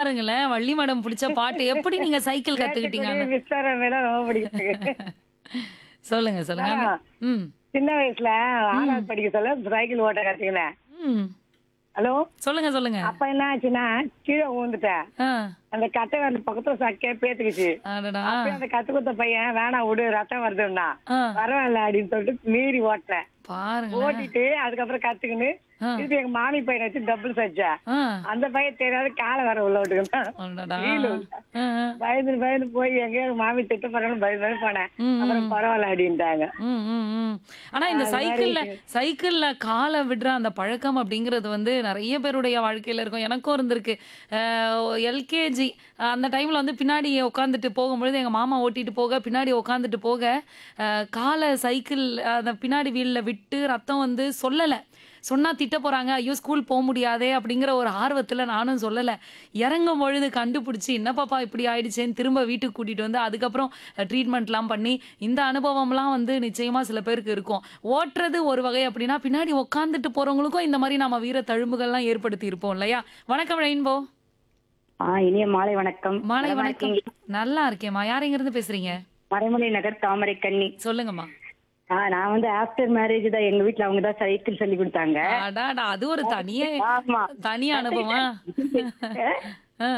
பாருங்களேன் வள்ளி மேடம் பிடிச்ச பாட்டு எப்படி நீங்க சைக்கிள் கத்துக்கிட்டீங்கன்னு விஸ்தாரம் மேல ரொம்ப பிடிக்கும் சொல்லுங்க சொல்லுங்க ஆ. ம் சின்ன வயசுல ஆறாவது படிக்க சொல்ல சைக்கிள் ஓட்ட கத்துக்கினேன் ம் ஹலோ சொல்லுங்க சொல்லுங்க அப்ப என்ன ஆச்சுன்னா கீழே விழுந்துட்டேன் ஆ அந்த கட்டை வரல பக்கத்துல சக்கையே பேத்துக்குச்சு அடடா அப்ப அந்த கத்து கொடுத்த பையன் வேணாம் விடு ரத்தம் வருதுன்னா ஆ பரவாயில்ல அப்படின்னு சொல்லிட்டு மீறி ஓட்டினேன் பாருங்களேன் ஓட்டிட்டு அதுக்கப்புறம் கத்துக்கின்னு ஆ. திருப்பி எங்க மாமி பையனை வச்சு டபுள் வச்சேன் ஆ அந்த பையன் தெரியாத காலை வர உள்ள விட்டுக்கிட்டான் அடடா வீலு. ஆ, ஆ. பயந்து பயந்து போய் எங்கேயோ எங்க மாமி திட்ட போறாங்கன்னு பயந்து பயந்து போனேன் ம், அப்புறம் பரவாயில்ல அப்படின்ட்டாங்க ம், ம், ம். ஆனா இந்த சைக்கிள்ல சைக்கிள்ல காலை விடுற அந்த பழக்கம் அப்படிங்கிறது வந்து நிறைய பேருடைய வாழ்க்கையில இருக்கும் எனக்கும் இருந்திருக்கு எல்கேஜி அந்த டைம்ல வந்து பின்னாடி உட்காந்துட்டு போகும்பொழுது எங்க மாமா ஓட்டிட்டு போக பின்னாடி உட்காந்துட்டு போக அஹ், காலை சைக்கிள் அந்த பின்னாடி வீல்ல விட்டு ரத்தம் வந்து சொல்லலை சொன்னா திட்ட போறாங்க ஐயோ ஸ்கூல் போக முடியாதே அப்படிங்கிற ஒரு ஆர்வத்துல நானும் சொல்லல இறங்கும் பொழுது கண்டுபிடிச்சி என்ன பாப்பா இப்படி ஆயிடுச்சேன்னு திரும்ப வீட்டுக்கு கூட்டிட்டு வந்து அதுக்கப்புறம் ட்ரீட்மெண்ட்லாம் பண்ணி இந்த அனுபவம்லாம் வந்து நிச்சயமா சில பேருக்கு இருக்கும் ஓட்டுறது ஒரு வகை அப்படின்னா பின்னாடி உட்காந்துட்டு போறவங்களுக்கும் இந்த மாதிரி நம்ம வீர தழும்புகள்லாம் ஏற்படுத்தி இருப்போம் இல்லையா வணக்கம் ரெயின்போ ஆ இனிய மாலை வணக்கம் மாலை நலமா வணக்கம் இருக்கீங்களா? நல்லா இருக்கேம்மா யார் எங்க இருந்து பேசுறீங்க மறைமலை நகர் தாமரை கண்ணி சொல்லுங்கம்மா ஆ நான் வந்து ஆஃப்டர் மேரேஜ் தான் எங்க வீட்ல அவங்க தான் சைக்கிள் சொல்லி கொடுத்தாங்க அடாடா அது ஒரு தனியே ஆமா தனி அனுபவம் ஆ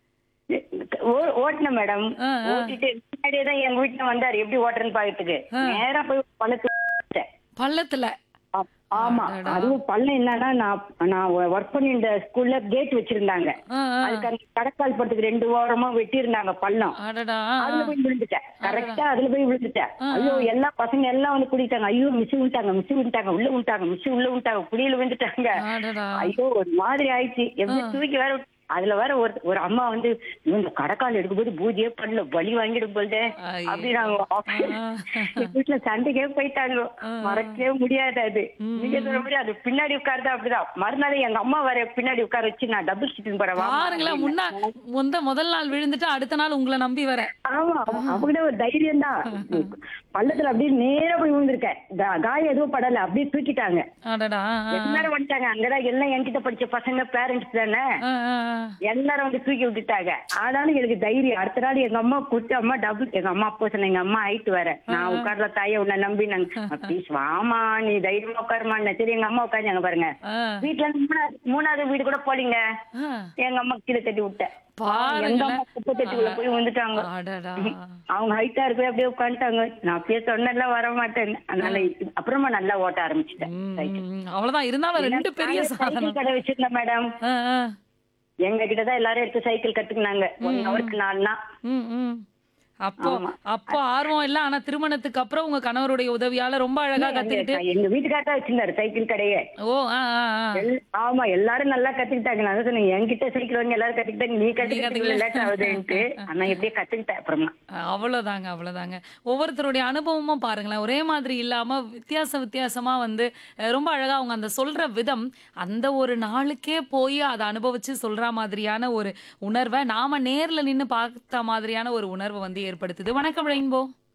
ஓ- ஓட்டுனேன் மேடம் ஆ, ஆ. ஓட்டிட்டு முன்னாடியே தான் எங்க வீட்டுல வந்தாரு எப்படி ஓட்டுறேன்னு பாக்கிறதுக்கு நேரா போய் பள்ளத்து விட்டேன். பள்ளத்துல ஆ- ஆமா அதுவும் பள்ளம் என்னன்னா நான் நான் ஒர்க் பண்ணி இந்த ஸ்கூல்ல கேட் வச்சிருந்தாங்க ஆ, ஆ. அதுக்கு அந்த கடற்கால் படத்துக்கு ரெண்டு ஓரமா வெட்டி இருந்தாங்க பள்ளம் அடடா அதுல போய் விழுந்துட்டேன் கரெக்டா அதுல போய் விழுந்துட்டேன் ஐயோ எல்லா பசங்க எல்லாம் வந்து குடிட்டாங்க ஐயோ மிஸ் விட்டாங்க மிஸ் விட்டாங்க உள்ள விட்டாங்க மிஸ் உள்ள விட்டாங்க குடியில விழுந்துட்டாங்க அடடா ஐயோ ஒரு மாதிரி ஆயிடுச்சு எப்படி தூக்கி வேற விட்டு- அதுல வேற ஒரு ஒரு அம்மா வந்து இவங்க கடக்கால் எடுக்கும்போது பூஜையே பண்ணல வலி வாங்கிடும் போல்தே ஐயோ. அப்படின்னாங்க வீட்டுல சண்டைக்கே போயிட்டாங்க மறக்கவே முடியாது அது நீங்க சொல்ற மாதிரி அது பின்னாடி உட்கார்ந்தா அப்படிதான் மறுநாள் எங்க அம்மா வர பின்னாடி உட்கார வச்சு நான் டபுள் சீட்டிங் போறேன் வாம்மா பாருங்களேன் முன்னா முந்த முதல் நாள் விழுந்துட்டு அடுத்த நாள் உங்களை நம்பி வர ஆமா அவங்கிட்ட ஒரு தைரியம் தான் பள்ளத்துல அப்படியே நேரா போய் விழுந்திருக்கேன் கா- காயம் எதுவும் படல அப்படியே தூக்கிட்டாங்க அடடா ஆ, எல்லாரும் வந்துட்டாங்க அங்கதான் எல்லாம் என்கிட்ட படிச்ச பசங்க பேரண்ட்ஸ் தானே ஆ, ஆ, ஆ. எல்லாரும் வந்து தூக்கி விட்டுட்டாங்க ஆனாலும் எனக்கு தைரியம் அடுத்த நாள் எங்க அம்மா கூட்டு அம்மா டபுள் எங்க அம்மா அப்போ சொன்ன எங்க அம்மா ஆயிட்டு வர நான் உட்கார்ல தாய உன்னை நம்பி நாங்க ப்ளீஸ் வாமா நீ தைரியமா உட்காருமா சரி எங்க அம்மா உட்காந்தாங்க பாருங்க ஆ, வீட்டுல இருந்து மூணாவது மூணாவது வீடு கூட போலீங்க ஆ. எங்க அம்மா கீழே தட்டி விட்டேன் எங்க பாருங்களேன் அம்மா குப்பை தட்டிக்குள்ள போய் வந்துட்டாங்க அடடா அவங்க ஹைட்டா இருக்கு அப்படியே உட்காந்துட்டாங்க நான் அப்படியே சொன்னல வர மாட்டேன் அதனால இது- அப்புறமா நல்லா ஓட்ட ஆரம்பிச்சிட்டேன் ம், ம், அவ்வளவுதான் இருந்தாலும் ரெண்டு பெரிய நாங்க சாதனம் சைக்கிள் கடை வச்சிருந்தேன் மேடம் ஆ, ஆ. எங்க கிட்டதான் எல்லாரும் எடுத்து சைக்கிள் கத்துக்கினாங்க ஒன் ஹவருக்கு நாலுனா ம், ம். அப்போ அப்போ ஆர்வம் இல்ல ஆனா திருமணத்துக்கு அப்புறம் உங்க கணவருடைய உதவியால ரொம்ப அழகா கத்துக்கிட்டு எங்க வீட்டுக்காரர் வச்சிருந்தாரு சைக்கிள் கடையே ஓ ஆ ஆ ஆ. எல்- ஆமா எல்லாரும் நல்லா கத்துக்கிட்டாங்க நான் சொன்னேன் என்கிட்ட சைக்கிள் வாங்கி எல்லாரும் கத்துக்கிட்டாங்க நீ கத்துக்கிட்டு லேட் ஆகுதுன்ட்டு ஆனா எப்படியே கத்துக்கிட்டேன் அப்புறமா அவ்வளோதாங்க அவ்வளோதாங்க ஒவ்வொருத்தருடைய அனுபவமும் பாருங்களேன் ஒரே மாதிரி இல்லாமல் வித்தியாச வித்தியாசமா வந்து அஹ், ரொம்ப அழகாக அவங்க அந்த சொல்கிற விதம் அந்த ஒரு நாளுக்கே போய் அதை அனுபவித்து சொல்கிற மாதிரியான ஒரு உணர்வை நாம் நேரில் நின்று பார்த்த மாதிரியான ஒரு உணர்வை வந்து ஏற்படுத்துது வணக்கம் ரெயின்போ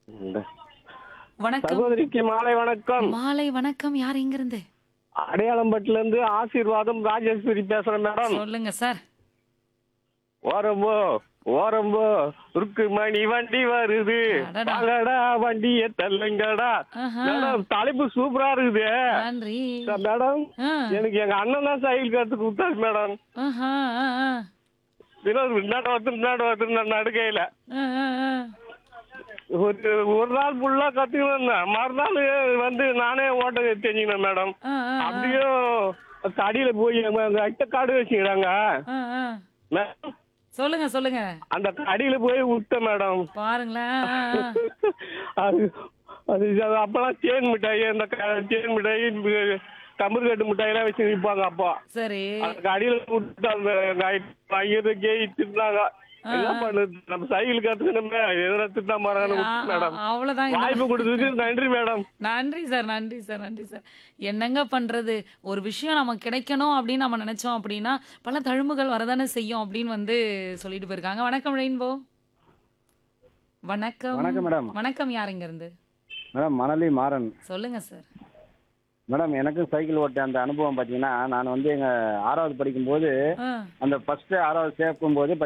வணக்கம் சகோதரிக்கு மாலை வணக்கம் மாலை வணக்கம் யார் எங்கிருந்து அடையாளம்பட்டுல இருந்து ஆசீர்வாதம் ராஜேஸ்வரி பேசுறேன் மேடம் சொல்லுங்க சார் ஓரம்போ ஓரம்போ ருக்கு மணி வண்டி வருது அடடா. வாங்கடா வண்டிய தள்ளுங்கடா ஆஹா. மேடம் தலைப்பு சூப்பரா இருக்குது நன்றி மேடம் ஆ எனக்கு எங்க அண்ணன் தான் சைக்கிள் கத்து கொடுத்தாரு மேடம் ஆஹா ஆ ஆ வினோத் முன்னாடி வந்து முன்னாடி வந்து நான் நடுக்கையில ஆ ஆ ஆ ஒரு ஒரு நாள் ஃபுல்லா கத்துக்கணும் மறுநாள் வந்து நானே ஓட்ட தெரிஞ்சுக்கணும் மேடம் ஆ ஆ அப்படியும் அடியில போய் எங்க அட்ட காடு வச்சுக்கிறாங்க ஆ ஆ மேடம் சொல்லுங்க சொல்லுங்க அந்த அடியில போய் விட்டேன் மேடம் பாருங்களேன் ஆ, ஆ. அது அது அது அப்பெல்லாம் தேன் மிட்டாய் அந்த க- தேன் மிட்டாய் கம்பர் கட்டு மிட்டாய் எல்லாம் வச்சு விற்பாங்க அப்பா சரி அதுக்கு அடியில விட்டு அந்த ஐயரு கேய் திட்டினாங்க என்ன பண்ணுது நம்ம சைக்கிள் கத்துக்கணுமே எதிர திட்டா மறான்னு ஆ, மேடம் ஆ, அவ்வளவுதான் இந்த- வாய்ப்பு கொடுத்ததுக்கு நன்றி மேடம் நன்றி சார் நன்றி சார் நன்றி சார் என்னங்க பண்றது ஒரு விஷயம் நமக்கு கிடைக்கணும் அப்படின்னு நம்ம நினைச்சோம் அப்படின்னா பல தழும்புகள் வரதானே செய்யும் அப்படின்னு வந்து சொல்லிட்டு போயிருக்காங்க வணக்கம் ரெயின்போ வணக்கம் வணக்கம் மேடம் வணக்கம் யாருங்க இருந்து மேடம் மணலி மாறன் சொல்லுங்க சார் மேடம் எனக்கும் சைக்கிள் ஓட்ட அந்த அனுபவம் பார்த்தீங்கன்னா நான் வந்து எங்கள் ஆறாவது படிக்கும்போது ஆ அந்த ஃபர்ஸ்ட் ஆறாவது சேர்க்கும் போது